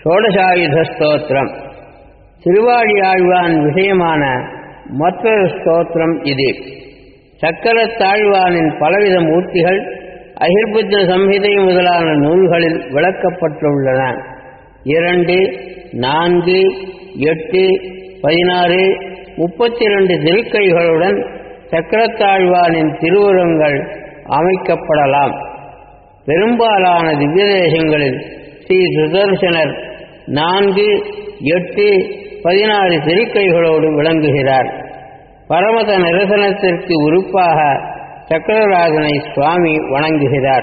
ஷோடசாயுத ஸ்தோத்திரம் திருவாழியாழ்வான் விஷயமான மற்றொரு ஸ்தோத்திரம் இது சக்கரத்தாழ்வானின் பலவித மூர்த்திகள் அகிர்புத்திர சம்ஹிதை முதலான நூல்களில் விளக்கப்பட்டுள்ளன இரண்டு நான்கு எட்டு பதினாறு முப்பத்தி இரண்டு திருக்கைகளுடன் சக்கரத்தாழ்வானின் திருவுருவங்கள் அமைக்கப்படலாம் பெரும்பாலான திவ்ய தேசங்களில் ஸ்ரீ சுதர்சனர் நான்கு எட்டு பதினாறு திருக்கைகளோடு விளங்குகிறார் பரமத நிரசனத்திற்கு உறுப்பாக சக்கரராஜனை சுவாமி வணங்குகிறார்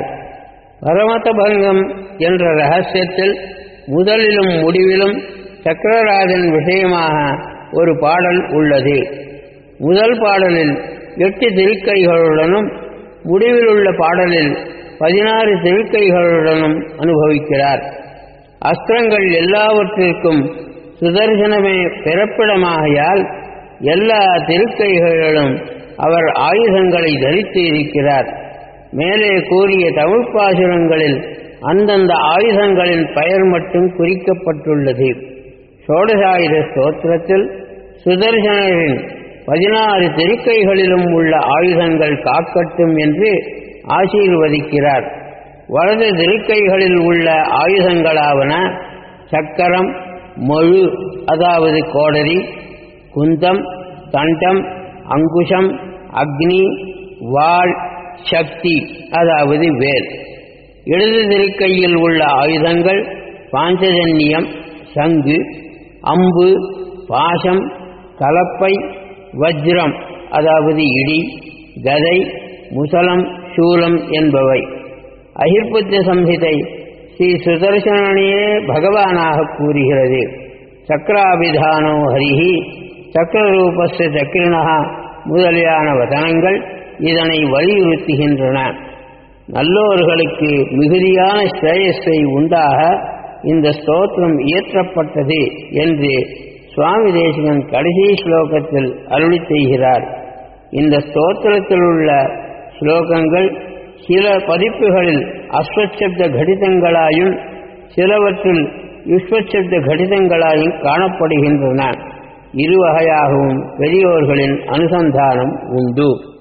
பரமத பங்கம் என்ற ரகசியத்தில் முதலிலும் முடிவிலும் சக்கரராஜன் விஷயமாக ஒரு பாடல் உள்ளது முதல் பாடலில் எட்டு திருக்கைகளுடனும் முடிவில் உள்ள பாடலில் பதினாறு திருக்கைகளுடனும் அனுபவிக்கிறார் அஸ்திரங்கள் எல்லாவற்றிற்கும் சுதர்சனமே பிறப்பிடமாகையால் எல்லா திருக்கைகளிலும் அவர் ஆயுதங்களை தரித்து இருக்கிறார் மேலே கூறிய தமிழ் பாசுரங்களில் அந்தந்த ஆயுதங்களின் பெயர் மட்டும் குறிக்கப்பட்டுள்ளது சோடசாயுத ஸ்தோத்திரத்தில் சுதர்சனரின் பதினாறு திருக்கைகளிலும் உள்ள ஆயுதங்கள் காக்கட்டும் என்று ஆசீர்வதிக்கிறார் வலது திருக்கைகளில் உள்ள ஆயுதங்களாவன சக்கரம் மொழு அதாவது கோடரி குந்தம் தண்டம் அங்குஷம் அக்னி வாள் சக்தி அதாவது வேல் இடது திருக்கையில் உள்ள ஆயுதங்கள் பாஞ்சஜன்யம் சங்கு அம்பு பாசம் கலப்பை வஜ்ரம் அதாவது இடி கதை முசலம் சூலம் என்பவை அகிர்புத்த சம்ஹிதை ஸ்ரீ சுதர்சனனையே பகவானாக கூறுகிறது சக்கராபிதானோ ஹரிஹி சக்கரரூபஸ்ய சக்கரிணா முதலியான வதனங்கள் இதனை வலியுறுத்துகின்றன நல்லோர்களுக்கு மிகுதியான ஸ்ரேயஸை உண்டாக இந்த ஸ்தோத்திரம் இயற்றப்பட்டது என்று சுவாமி தேசிகன் கடைசி ஸ்லோகத்தில் அருளி செய்கிறார் இந்த ஸ்தோத்திரத்தில் உள்ள ஸ்லோகங்கள் சில பதிப்புகளில் அஸ்வச்சப்த கடிதங்களாயும் சிலவற்றில் யுஸ்வச்சப்த கடிதங்களாயும் காணப்படுகின்றன இருவகையாகவும் பெரியோர்களின் அனுசந்தானம் உண்டு